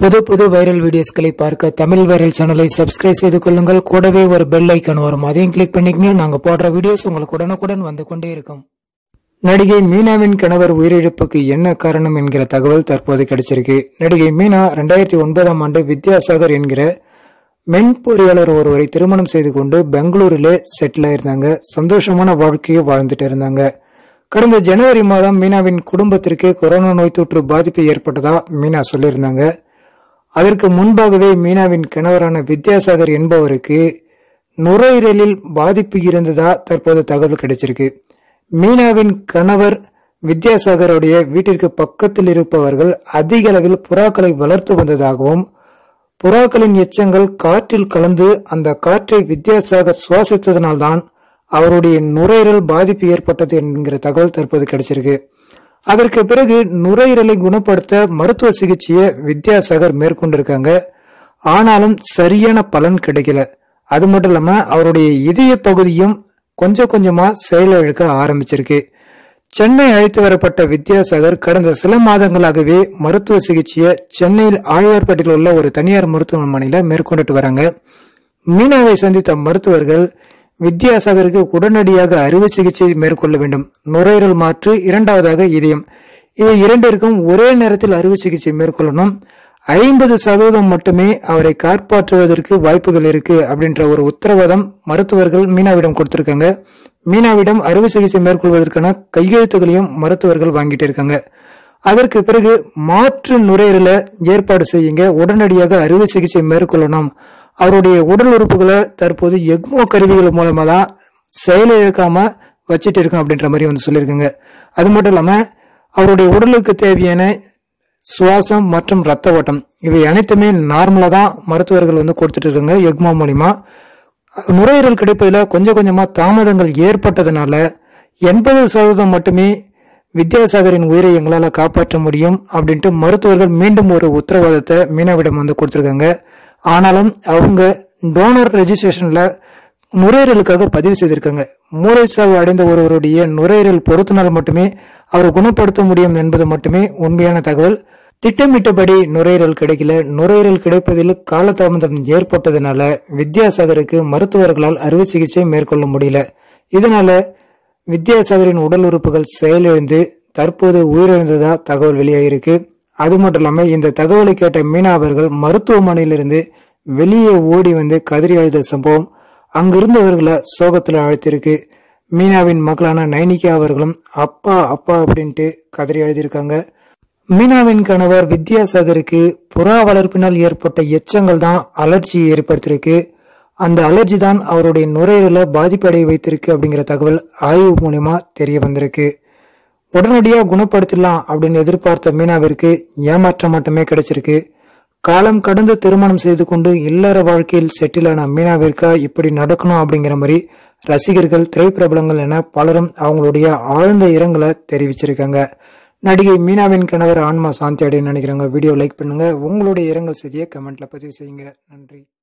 புது புது வைரல் வீடியோஸ்களை பார்க்க தமிழ் வைரல் சேனலை சப்ஸ்கிரைப் செய்து கொள்ளுங்கள் கூடவே ஒரு பெல் ஐக்கான் வரும் அதையும் கிளிக் பண்ணிக்கங்க நாங்க போடுற வீடியோஸ் உங்களுக்கு உடனுக்குடன் வந்து கொண்டே இருக்கும் நடிகை மீனாவின் கணவர் உயிரிழப்புக்கு என்ன காரணம் என்கிற தகவல் தற்போது கிடைச்சிருக்கு நடிகை மீனா ரெண்டாயிரத்தி ஒன்பதாம் ஆண்டு வித்யாசாகர் என்கிற மென் பொறியாளர் ஒருவரை திருமணம் செய்து கொண்டு பெங்களூரிலே செட்டில் ஆயிருந்தாங்க சந்தோஷமான வாழ்க்கையை வாழ்ந்துட்டு இருந்தாங்க கடந்த ஜனவரி மாதம் மீனாவின் குடும்பத்திற்கு கொரோனா நோய் தொற்று பாதிப்பு ஏற்பட்டதா மீனா சொல்லியிருந்தாங்க அதற்கு முன்பாகவே மீனாவின் கணவரான வித்யாசாகர் என்பவருக்கு நுரையீரலில் பாதிப்பு இருந்ததா தற்போது தகவல் கிடைச்சிருக்கு மீனாவின் கணவர் வித்யாசாகருடைய வீட்டிற்கு பக்கத்தில் இருப்பவர்கள் அதிக அளவில் புறாக்களை வளர்த்து வந்ததாகவும் புறாக்களின் எச்சங்கள் காற்றில் கலந்து அந்த காற்றை வித்யாசாகர் சுவாசித்ததனால்தான் அவருடைய நுரையீரல் பாதிப்பு ஏற்பட்டது என்கிற தகவல் தற்போது கிடைச்சிருக்கு அதற்கு பிறகு நுரையீரலை குணப்படுத்த மருத்துவ சிகிச்சையை வித்யாசாகர் மேற்கொண்டிருக்காங்க ஆனாலும் சரியான பலன் கிடைக்கல அது மட்டும் இல்லாம அவருடைய இதய பகுதியும் கொஞ்சம் கொஞ்சமா செயலிழக்க ஆரம்பிச்சிருக்கு சென்னை அழைத்து வரப்பட்ட வித்யாசாகர் கடந்த சில மாதங்களாகவே மருத்துவ சிகிச்சையை சென்னையில் ஆழ்வார்பேட்டையில் உள்ள ஒரு தனியார் மருத்துவமனையில மேற்கொண்டுட்டு வராங்க மீனாவை சந்தித்த மருத்துவர்கள் வித்யாசாகருக்கு உடனடியாக அறுவை சிகிச்சை மேற்கொள்ள வேண்டும் நுரையீரல் மாற்று இரண்டாவதாக இதயம் இவை இரண்டிற்கும் ஒரே நேரத்தில் அறுவை சிகிச்சை மேற்கொள்ளணும் ஐம்பது சதவீதம் மட்டுமே அவரை காப்பாற்றுவதற்கு வாய்ப்புகள் இருக்கு அப்படின்ற ஒரு உத்தரவாதம் மருத்துவர்கள் மீனாவிடம் கொடுத்திருக்காங்க மீனாவிடம் அறுவை சிகிச்சை மேற்கொள்வதற்கான கையெழுத்துகளையும் மருத்துவர்கள் வாங்கிட்டு இருக்காங்க அதற்கு பிறகு மாற்று நுரையீரலை ஏற்பாடு செய்யுங்க உடனடியாக அறுவை சிகிச்சை மேற்கொள்ளணும் அவருடைய உடல் உறுப்புகளை தற்போது எக்மோ கருவிகள் மூலமா தான் செயலிழக்காம வச்சிட்டு இருக்கோம் அப்படின்ற மாதிரி வந்து சொல்லியிருக்காங்க அது மட்டும் இல்லாம அவருடைய உடலுக்கு தேவையான சுவாசம் மற்றும் ரத்த ஓட்டம் இவை அனைத்துமே நார்மலா தான் மருத்துவர்கள் வந்து கொடுத்துட்டு இருக்காங்க எக்மோ மூலியமா நுரையீரல் கிடைப்பதுல கொஞ்சம் கொஞ்சமா தாமதங்கள் ஏற்பட்டதுனால எண்பது சதவீதம் மட்டுமே வித்யாசாகரின் உயிரை எங்களால காப்பாற்ற முடியும் அப்படின்ட்டு மருத்துவர்கள் மீண்டும் ஒரு உத்தரவாதத்தை மீனாவிடம் வந்து கொடுத்திருக்காங்க ஆனாலும் அவங்க டோனர் ரெஜிஸ்ட்ரேஷன்ல நுரையீரலுக்காக பதிவு செய்திருக்காங்க மூளை சாவு அடைந்த ஒருவருடைய நுரையீரல் பொருத்தினால் மட்டுமே அவர் குணப்படுத்த முடியும் என்பது மட்டுமே உண்மையான தகவல் திட்டமிட்டபடி நுரையீரல் கிடைக்கல நுரையீரல் கிடைப்பதில் காலதாமதம் ஏற்பட்டதுனால வித்யாசாகருக்கு மருத்துவர்களால் அறுவை சிகிச்சை மேற்கொள்ள முடியல இதனால வித்யாசாகரின் உடல் உறுப்புகள் செயலிழந்து தற்போது உயிரிழந்ததா தகவல் வெளியாகிருக்கு அது மட்டும் இல்லாம இந்த தகவலை கேட்ட மீனா அவர்கள் மருத்துவமனையிலிருந்து வெளியே ஓடி வந்து கதறி அழுத சம்பவம் அங்கிருந்தவர்களை சோகத்துல அழைத்திருக்கு மீனாவின் மகளான நைனிகா அவர்களும் அப்பா அப்பா அப்படின்ட்டு கதறி எழுதியிருக்காங்க மீனாவின் கணவர் வித்யாசாகருக்கு புறா வளர்ப்பினால் ஏற்பட்ட எச்சங்கள் தான் அலர்ஜியை ஏற்படுத்தியிருக்கு அந்த அலர்ஜி தான் அவருடைய நுரையீரலை பாதிப்படைய வைத்திருக்கு அப்படிங்கிற தகவல் ஆய்வு மூலயமா தெரிய வந்திருக்கு உடனடியா குணப்படுத்திடலாம் அப்படின்னு எதிர்பார்த்த மீனாவிற்கு ஏமாற்றம் மட்டுமே கிடைச்சிருக்கு காலம் கடந்து திருமணம் செய்து கொண்டு இல்லற வாழ்க்கையில் செட்டிலான மீனாவிற்கா இப்படி நடக்கணும் அப்படிங்கிற மாதிரி ரசிகர்கள் திரைப்பிரபலங்கள் என பலரும் அவங்களுடைய ஆழ்ந்த இரங்கலை தெரிவிச்சிருக்காங்க நடிகை மீனாவின் கணவர் ஆன்மா சாந்தி அடைன்னு நினைக்கிறாங்க வீடியோ லைக் பண்ணுங்க உங்களுடைய இரங்கல் செய்தியை கமெண்ட்ல பதிவு செய்யுங்க நன்றி